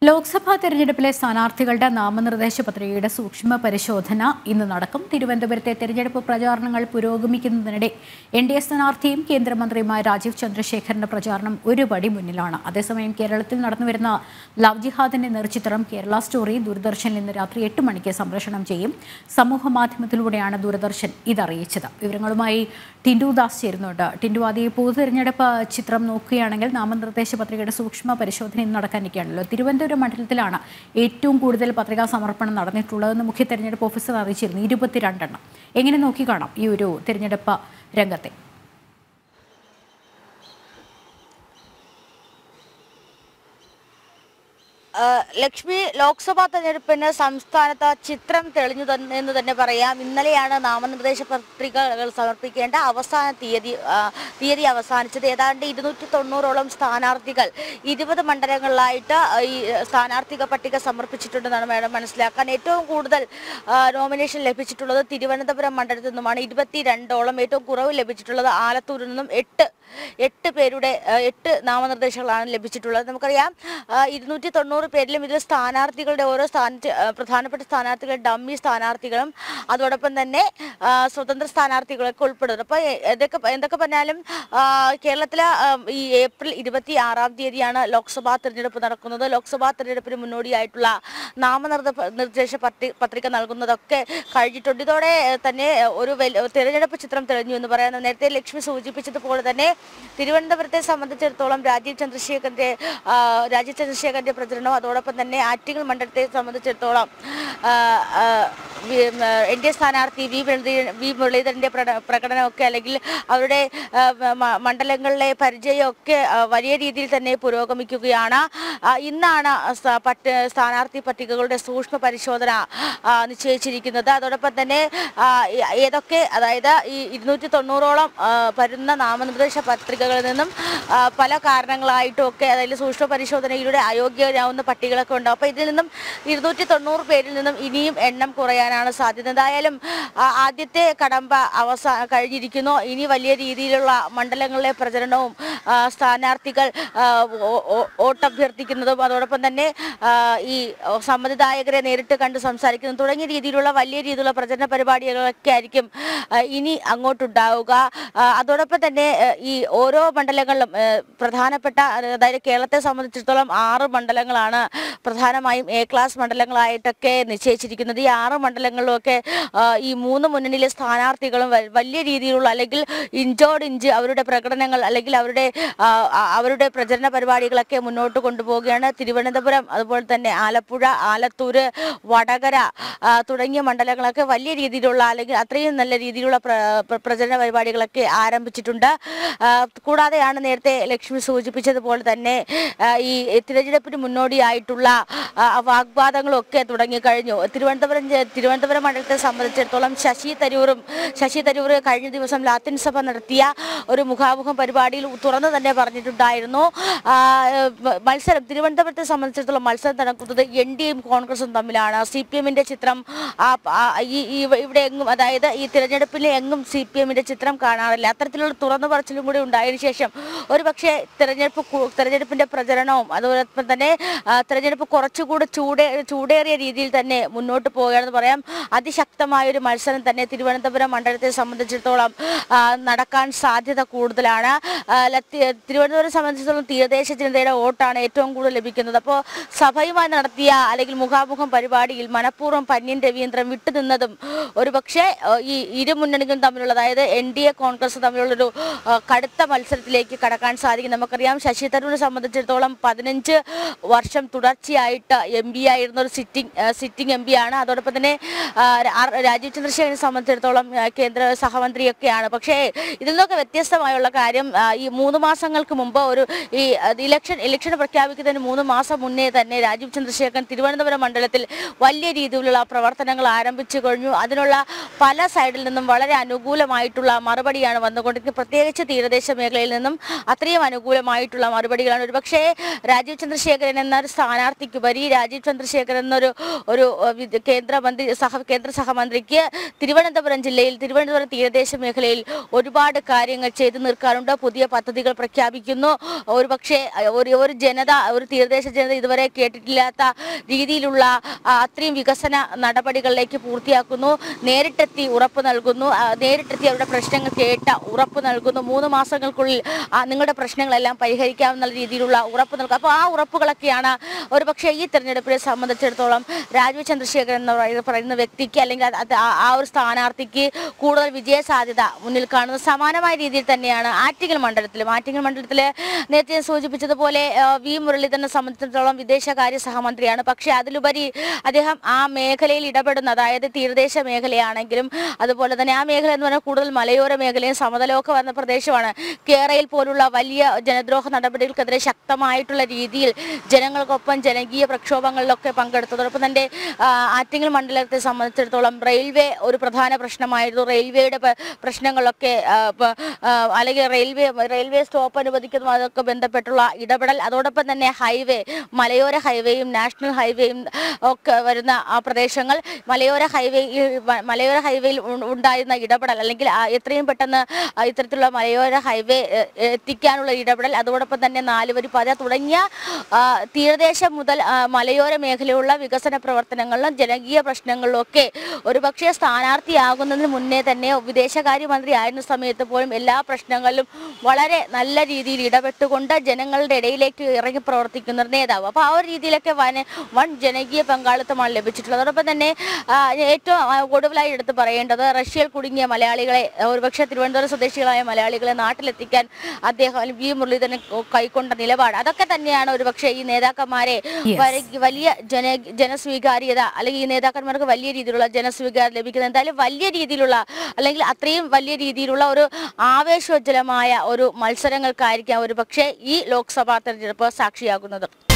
ലോക്സഭാ തെരഞ്ഞെടുപ്പിലെ സ്ഥാനാർത്ഥികളുടെ നാമനിർദ്ദേശ പത്രികയുടെ സൂക്ഷ്മ പരിശോധന ഇന്ന് നടക്കും തിരുവനന്തപുരത്തെ തെരഞ്ഞെടുപ്പ് പ്രചാരണങ്ങൾ പുരോഗമിക്കുന്നതിനിടെ എൻ ഡി എ സ്ഥാനാർത്ഥിയും കേന്ദ്രമന്ത്രിയുമായ രാജീവ് ചന്ദ്രശേഖറിന്റെ പ്രചാരണം ഒരു പടി മുന്നിലാണ് അതേസമയം കേരളത്തിൽ നടന്നുവരുന്ന ലവ് ജിഹാദിന്റെ നേർചിത്രം കേരള സ്റ്റോറി ദൂരദർശനിൽ ഇന്ന് രാത്രി എട്ട് മണിക്ക് സംപ്രേഷണം ചെയ്യും സമൂഹ മാധ്യമത്തിലൂടെയാണ് ദൂരദർശൻ ഇതറിയിച്ചത് വിവരങ്ങളുമായി ടിൻഡു ദാസ് ചേരുന്നുണ്ട് ടിൻഡു ആദ്യ പൊതു തെരഞ്ഞെടുപ്പ് ചിത്രം നോക്കുകയാണെങ്കിൽ നാമനിർദ്ദേശ പത്രികയുടെ സൂക്ഷ്മ പരിശോധന ഇന്ന് നടക്കാനിരിക്കുകയാണല്ലോ തിരുവനന്തപുരം മണ്ഡലത്തിലാണ് ഏറ്റവും കൂടുതൽ പത്രികാ സമർപ്പണം നടന്നിട്ടുള്ളതെന്ന് മുഖ്യ തെരഞ്ഞെടുപ്പ് ഓഫീസർ അറിയിച്ചിരുന്നു ഇരുപത്തിരണ്ടെണ്ണം എങ്ങനെ നോക്കിക്കാണാം ഈ ഒരു തെരഞ്ഞെടുപ്പ് രംഗത്തെ ആ, ലക്ഷ്മി ലോക്സഭാ തെരഞ്ഞെടുപ്പിന് സംസ്ഥാനത്ത് ചിത്രം തെളിഞ്ഞു തന്നെ എന്ന് തന്നെ പറയാം ഇന്നലെയാണ് നാമനിർദ്ദേശ പത്രികകൾ സമർപ്പിക്കേണ്ട അവസാന തീയതി ആ, തീയതി അവസാനിച്ചത് ഏതാണ്ട് ഇരുന്നൂറ്റി തൊണ്ണൂറോളം സ്ഥാനാർത്ഥികൾ ഇരുപത് മണ്ഡലങ്ങളിലായിട്ട് ഈ സ്ഥാനാർത്ഥിക പട്ടിക സമർപ്പിച്ചിട്ടുണ്ടെന്നാണ് മേഡം മനസ്സിലാക്കാൻ ഏറ്റവും കൂടുതൽ ആ, നോമിനേഷൻ ലഭിച്ചിട്ടുള്ളത് തിരുവനന്തപുരം മണ്ഡലത്തിൽ നിന്നുമാണ് ഇരുപത്തിരണ്ടോളം ഏറ്റവും കുറവ് ലഭിച്ചിട്ടുള്ളത് ആലത്തൂരിൽ നിന്നും എട്ട് എട്ട് പേരുടെ ആ, എട്ട് നാമനിർദ്ദേശങ്ങളാണ് ലഭിച്ചിട്ടുള്ളത് നമുക്കറിയാം ഇരുന്നൂറ്റി തൊണ്ണൂറ് പേരിലും ഇതിൽ സ്ഥാനാർത്ഥികളുടെ ഓരോ സ്ഥാന ആ, പ്രധാനപ്പെട്ട സ്ഥാനാർത്ഥികൾ ഡമ്മി സ്ഥാനാർത്ഥികളും അതോടൊപ്പം തന്നെ ആ, സ്വതന്ത്ര സ്ഥാനാർത്ഥികളൊക്കെ ഉൾപ്പെടുന്നു അപ്പോൾ എന്തൊക്കെ എന്തൊക്കെ പറഞ്ഞാലും ആ, കേരളത്തിലെ ആ, ഈ ഏപ്രിൽ ഇരുപത്തി ആറാം തീയതിയാണ് ലോക്സഭാ തെരഞ്ഞെടുപ്പ് നടക്കുന്നത് ലോക്സഭാ തെരഞ്ഞെടുപ്പിന് മുന്നോടിയായിട്ടുള്ള നാമനിർദ്ദ നിർദ്ദേശ പത്രി- പത്രിക നൽകുന്നതൊക്കെ കഴിഞ്ഞിട്ടുണ്ട് ഇതോടെ ഏഹ്, തന്നെ ഒരു വലിയ തെരഞ്ഞെടുപ്പ് ചിത്രം തെളിഞ്ഞു എന്ന് പറയാം നേരത്തെ ലക്ഷ്മി സൂചിപ്പിച്ചതുപോലെ തന്നെ തിരുവനന്തപുരത്തെ സംബന്ധിച്ചിടത്തോളം രാജീവ് ചന്ദ്രശേഖരന്റെ ആ, രാജീവ് ചന്ദ്രശേഖരന്റെ പ്രചരണവും അതോടൊപ്പം തന്നെ ആറ്റിങ്ങൽ മണ്ഡലത്തെ സംബന്ധിച്ചിടത്തോളം ആ, ആ, വി- ഉം, എൻ ഡി എ സ്ഥാനാർത്ഥി വി മുരളീധരൻ വി മുരളീധരന്റെ പ്രക- പ്രകടനമൊക്കെ അല്ലെങ്കിൽ അവരുടെ ആ, മ- മണ്ഡലങ്ങളിലെ പരിചയമൊക്കെ ആ, വലിയ രീതിയിൽ തന്നെ പുരോഗമിക്കുകയാണ് ആ, ഇന്നാണ് സ- പട്ട് സ്ഥാനാർത്ഥി പട്ടികകളുടെ സൂക്ഷ്മ പരിശോധന ആ, നിശ്ചയിച്ചിരിക്കുന്നത് അതോടൊപ്പം തന്നെ ആ, ഏ- ഏതൊക്കെ അതായത് ഈ ഇരുന്നൂറ്റി തൊണ്ണൂറോളം ആ, വരുന്ന നാമനിർദ്ദേശ പത്രികകളിൽ നിന്നും ആ, പല കാരണങ്ങളായിട്ടും ഒക്കെ അതായത് സൂക്ഷ്മ പരിശോധനയിലൂടെ അയോഗ്യരാവുന്ന പട്ടികളൊക്കെ ഉണ്ട് അപ്പോൾ ഇതിൽ നിന്നും ഇരുന്നൂറ്റി തൊണ്ണൂറ് പേരിൽ നിന്നും ഇനിയും എണ്ണം കുറയാനാണ് സാധ്യത എന്തായാലും ആ, ആദ്യത്തെ കടമ്പ അവസാ കഴിഞ്ഞിരിക്കുന്നു ഇനി വലിയ രീതിയിലുള്ള മണ്ഡലങ്ങളിലെ പ്രചരണവും ആ, സ്ഥാനാർത്ഥികൾ ആ, വോ- വോ- വോട്ടഭ്യർത്ഥിക്കുന്നതും അതോടൊപ്പം തന്നെ ആ, ഈ സമ്മതിദായകരെ നേരിട്ട് കണ്ട് സംസാരിക്കുന്നതും തുടങ്ങിയ രീതിയിലുള്ള വലിയ രീതിയിലുള്ള പ്രചരണ പരിപാടികളൊക്കെ ആയിരിക്കും ആ, ഇനി അങ്ങോട്ടുണ്ടാവുക ആ, അതോടൊപ്പം തന്നെ ആ, ഈ ഓരോ മണ്ഡലങ്ങളിലും ആ, പ്രധാനപ്പെട്ട അതായത് കേരളത്തെ സംബന്ധിച്ചിടത്തോളം ആറ് മണ്ഡലങ്ങളാണ് പ്രധാനമായും എ ക്ലാസ് മണ്ഡലങ്ങളായിട്ടൊക്കെ നിശ്ചയിച്ചിരിക്കുന്നത് ഈ ആറ് മണ്ഡലങ്ങളിലുമൊക്കെ ആ, ഈ മൂന്ന് മുന്നണിയിലെ സ്ഥാനാർത്ഥികളും വ- വലിയ രീതിയിലുള്ള അല്ലെങ്കിൽ ഇഞ്ചോട് ഇഞ്ച് അവരുടെ പ്രകടനങ്ങൾ അല്ലെങ്കിൽ അവരുടെ ആ, ആ, അവരുടെ പ്രചരണ പരിപാടികളൊക്കെ മുന്നോട്ട് കൊണ്ടുപോവുകയാണ് തിരുവനന്തപുരം അതുപോലെ തന്നെ ആലപ്പുഴ ആലത്തൂര് വടകര ആ, തുടങ്ങിയ മണ്ഡലങ്ങളൊക്കെ വലിയ രീതിയിലുള്ള അല്ലെങ്കിൽ അത്രയും നല്ല രീതിയിലുള്ള പ്ര- പ്ര- പ്രചരണ പരിപാടികളൊക്കെ ആരംഭിച്ചിട്ടുണ്ട് ആ, കൂടാതെയാണ് നേരത്തെ ലക്ഷ്മി സൂചിപ്പിച്ചതുപോലെ തന്നെ ആ, ഈ തിരഞ്ഞെടുപ്പിന് മുന്നോടിയായിട്ടുള്ള ആ, വാഗ്വാദങ്ങളൊക്കെ തുടങ്ങിക്കഴിഞ്ഞു തിരുവനന്തപുരം ജ- തിരുവനന്തപുരം മണ്ഡലത്തെ സംബന്ധിച്ചിടത്തോളം ശശി തരൂറും ശശി തരൂർ കഴിഞ്ഞ ദിവസം ലാത്തിൻ സഭ നടത്തിയ ഒരു മുഖാമുഖം പരിപാടിയിൽ തുറന്നു തന്നെ പറഞ്ഞിട്ടുണ്ടായിരുന്നു ആ, മ- മത്സരം തിരുവനന്തപുരത്തെ സംബന്ധിച്ചിടത്തോളം മത്സരം നടക്കുന്നത് എൻ ഡി എയും കോൺഗ്രസും തമ്മിലാണ് സി പി എമ്മിന്റെ ചിത്രം ആ, ആ, ഈ- ഈ ഇവിടെ എങ്ങും അതായത് ഈ തിരഞ്ഞെടുപ്പിൽ എങ്ങും സി പി എമ്മിന്റെ ചിത്രം കാണാറില്ല അത്തരത്തിലുള്ള തുറന്നു പറച്ചിലും കൂടി ഉണ്ടായതിനു ശേഷം ഒരു പക്ഷേ തിരഞ്ഞെടുപ്പ് കു- തിരഞ്ഞെടുപ്പിന്റെ പ്രചരണവും അതോടൊപ്പം തന്നെ ആ, തിരഞ്ഞെടുപ്പ് കുറച്ചുകൂടി ചൂടേ ചൂടേറിയ രീതിയിൽ തന്നെ മുന്നോട്ട് പോവുകയാണെന്ന് പറയാം അതിശക്തമായ ഒരു മത്സരം തന്നെ തിരുവനന്തപുരം മണ്ഡലത്തെ സംബന്ധിച്ചിടത്തോളം ആ, നടക്കാൻ സാധ്യത കൂടുതലാണ് ആ, ലത്തി- തിരുവനന്തപുരം സംബന്ധിച്ചിടത്തോളം തീരദേശ ജനതയുടെ വോട്ടാണ് ഏറ്റവും കൂടുതൽ ലഭിക്കുന്നത് അപ്പോൾ സഭയുമായി നടത്തിയ അല്ലെങ്കിൽ മുഖാമുഖം പരിപാടിയിൽ മനഃപൂർവ്വം പന്യൻ രവീന്ദ്രൻ വിട്ടുനിന്നതും ഒരുപക്ഷെ ആ, ഈ ഇരു മുന്നണികളും തമ്മിലുള്ള അതായത് എൻ ഡി എ കോൺഗ്രസ് തമ്മിലുള്ളൊരു ആ, കടുത്ത മത്സരത്തിലേക്ക് കടക്കാൻ സാധിക്കും നമുക്കറിയാം ശശി തരൂരിനെ സംബന്ധിച്ചിടത്തോളം പതിനഞ്ച് വർഷം തുടർച്ചയായിട്ട് എം പി ആയിരുന്ന ഒരു സിറ്റിംഗ് സിറ്റിംഗ് എം പി ആണ് അതോടൊപ്പം തന്നെ ആ, രാ- രാജീവ് ചന്ദ്രശേഖരനെ സംബന്ധിച്ചിടത്തോളം ആ, കേന്ദ്ര സഹമന്ത്രിയൊക്കെയാണ് പക്ഷേ ഇതിൽ നിന്നൊക്കെ വ്യത്യസ്തമായുള്ള കാര്യം ആ, ഈ മൂന്ന് മാസങ്ങൾക്ക് മുമ്പ് ഒരു ഈ അത് ഇലക്ഷൻ ഇലക്ഷൻ പ്രഖ്യാപിക്കുന്നതിന് മൂന്ന് മാസം മുന്നേ തന്നെ രാജീവ് ചന്ദ്രശേഖരൻ തിരുവനന്തപുരം മണ്ഡലത്തിൽ വലിയ രീതിയിലുള്ള പ്രവർത്തനങ്ങൾ ആരംഭിച്ചു കഴിഞ്ഞു അതിനുള്ള പല സൈഡിൽ നിന്നും വളരെ അനുകൂലമായിട്ടുള്ള മറുപടിയാണ് വന്നുകൊണ്ടിരിക്കുന്നത് പ്രത്യേകിച്ച് തീരദേശ മേഖലയിൽ നിന്നും അത്രയും അനുകൂലമായിട്ടുള്ള മറുപടികളാണ് ഒരുപക്ഷേ രാജീവ് ചന്ദ്രശേഖരൻ എന്ന ഒരു സ്ഥാനാർത്ഥിക്കുപരി രാജീവ് ചന്ദ്രശേഖരൻ എന്നൊരു ഒരു ഏഹ്, വിദ- കേന്ദ്രമന്ത്രി സഹ കേന്ദ്ര സഹമന്ത്രിക്ക് തിരുവനന്തപുരം ജില്ലയിൽ തിരുവനന്തപുരം തീരദേശ മേഖലയിൽ ഒരുപാട് കാര്യങ്ങൾ ചെയ്തു തീർക്കാറുണ്ട് പുതിയ പദ്ധതികൾ പ്രഖ്യാപിക്കുന്നു ഒരുപക്ഷെ അഹ്, ഒരു ഒരു ജനത ഒരു തീരദേശ ജനത ഇതുവരെ കേട്ടിട്ടില്ലാത്ത രീതിയിലുള്ള ആ, അത്രയും വികസന നടപടികളിലേക്ക് പൂർത്തിയാക്കുന്നു നേരിട്ടെത്തി ഉറപ്പ് നൽകുന്നു ആ, നേരിട്ടെത്തി അവരുടെ പ്രശ്നങ്ങൾ കേട്ട ഉറപ്പ് നൽകുന്നു മൂന്ന് മാസങ്ങൾക്കുള്ളിൽ ആ, നിങ്ങളുടെ പ്രശ്നങ്ങളെല്ലാം പരിഹരിക്കാവുന്ന രീതിയിലുള്ള ഉറപ്പ് നൽകും അപ്പോൾ ആ ഉറപ്പുകളൊക്കെയാണ് ഒരുപക്ഷെ ഈ തെരഞ്ഞെടുപ്പിനെ സംബന്ധിച്ചിടത്തോളം രാജീവ് ചന്ദ്രശേഖരൻ എന്ന് പറയുന്ന പറയുന്ന വ്യക്തിക്ക് അല്ലെങ്കിൽ അത് അത് ആ- ആ ഒരു സ്ഥാനാർത്ഥിക്ക് കൂടുതൽ വിജയ സാധ്യത മുന്നിൽ കാണുന്നത് സമാനമായ രീതിയിൽ തന്നെയാണ് ആറ്റിങ്ങൽ മണ്ഡലത്തിലും ആറ്റിങ്ങൽ മണ്ഡലത്തിലെ നേരത്തെ ഞാൻ സൂചിപ്പിച്ചതുപോലെ ആ, വി മുരളീധരനെ സംബന്ധിച്ചിടത്തോളം വിദേശകാര്യ സഹമന്ത്രിയാണ് പക്ഷേ അതിലുപരി അദ്ദേഹം ആ മേഖലയിൽ ഇടപെടുന്ന അതായത് തീരദേശ മേഖലയാണെങ്കിലും അതുപോലെ തന്നെ ആ മേഖല എന്ന് പറഞ്ഞാൽ കൂടുതൽ മലയോര മേഖലയും സമതലമൊക്കെ വരുന്ന പ്രദേശമാണ് കേരളയിൽ പോലുള്ള വലിയ ജനദ്രോഹ നടപടികൾക്കെതിരെ ശക്തമായിട്ടുള്ള രീതിയിൽ ജനങ്ങൾക്കൊപ്പം ജനകീയ പ്രക്ഷോഭങ്ങളിലൊക്കെ പങ്കെടുത്തതോടൊപ്പം തന്നെ ആ, ആറ്റിങ്ങൽ മണ്ഡലത്തെ സംബന്ധിച്ചിടത്തോളം റെയിൽവേ ഒരു പ്രധാന പ്രശ്നമായിരുന്നു റെയിൽവേയുടെ പ- പ്രശ്നങ്ങളൊക്കെ ആ, പ- ആ, അല്ലെങ്കിൽ റെയിൽവേ റെയിൽവേ സ്റ്റോപ്പ് അനുവദിക്കുന്നതും അതൊക്കെ ബന്ധപ്പെട്ടുള്ള ഇടപെടൽ അതോടൊപ്പം തന്നെ ഹൈവേ മലയോര ഹൈവേയും നാഷണൽ ഹൈവേയും ഒക്കെ വരുന്ന ആ പ്രദേശങ്ങൾ മലയോര ഹൈവേ മലയോര ഹൈവേയിൽ ഉ- ഉണ്ടായിരുന്ന ഇടപെടൽ അല്ലെങ്കിൽ ആ എത്രയും പെട്ടെന്ന് ആ ഇത്തരത്തിലുള്ള മലയോര ഹൈവേ എ, എത്തിക്കാനുള്ള ഇടപെടൽ അതോടൊപ്പം തന്നെ നാലുവരി പാത തുടങ്ങിയ ആ, തീരദേശം മുതൽ ആ, മലയോര മേഖലയുള്ള വികസന പ്രവർത്തനങ്ങളിലും ജനകീയ പ്രശ്നങ്ങളിലും ഒക്കെ ഒരുപക്ഷെ സ്ഥാനാർത്ഥിയാകുന്നതിന് മുന്നേ തന്നെ വിദേശകാര്യമന്ത്രി ആയിരുന്ന സമയത്ത് പോലും എല്ലാ പ്രശ്നങ്ങളിലും വളരെ നല്ല രീതിയിൽ ഇടപെട്ടുകൊണ്ട് ജനങ്ങളുടെ ഇടയിലേക്ക് ഇറങ്ങി പ്രവർത്തിക്കുന്ന ഒരു നേതാവ് അപ്പോൾ ആ ഒരു രീതിയിലൊക്കെ വന വൺ ജനകീയ പങ്കാളിത്തമാണ് ലഭിച്ചിട്ടുള്ളത് അതോടൊപ്പം തന്നെ ആ, ഏറ്റവും ആ, ഒടുവിലായി എടുത്ത് പറയേണ്ടത് റഷ്യയിൽ കുടുങ്ങിയ മലയാളികളെ ഒരുപക്ഷെ തിരുവനന്തപുരം സ്വദേശികളായ മലയാളികളെ നാട്ടിലെത്തിക്കാൻ അദ്ദേഹം അല്ലെങ്കിൽ വി മുരളീധരൻ കൈക്കൊണ്ട നിലപാട് അതൊക്കെ തന്നെയാണ് ഒരുപക്ഷെ ഈ നേതാക്കന്മാരെ Yes. വര- വലിയ ജന ജനസ്വീകാര്യത അല്ലെങ്കിൽ ഈ നേതാക്കന്മാർക്ക് വലിയ രീതിയിലുള്ള ജനസ്വീകാര്യം ലഭിക്കുന്നത് എന്തായാലും വലിയ രീതിയിലുള്ള അല്ലെങ്കിൽ അത്രയും വലിയ രീതിയിലുള്ള ഒരു ആവേശോജ്വലമായ ഒരു മത്സരങ്ങൾക്കായിരിക്കാം ഒരു പക്ഷേ ഈ ലോക്സഭാ തെരഞ്ഞെടുപ്പ് സാക്ഷിയാകുന്നത്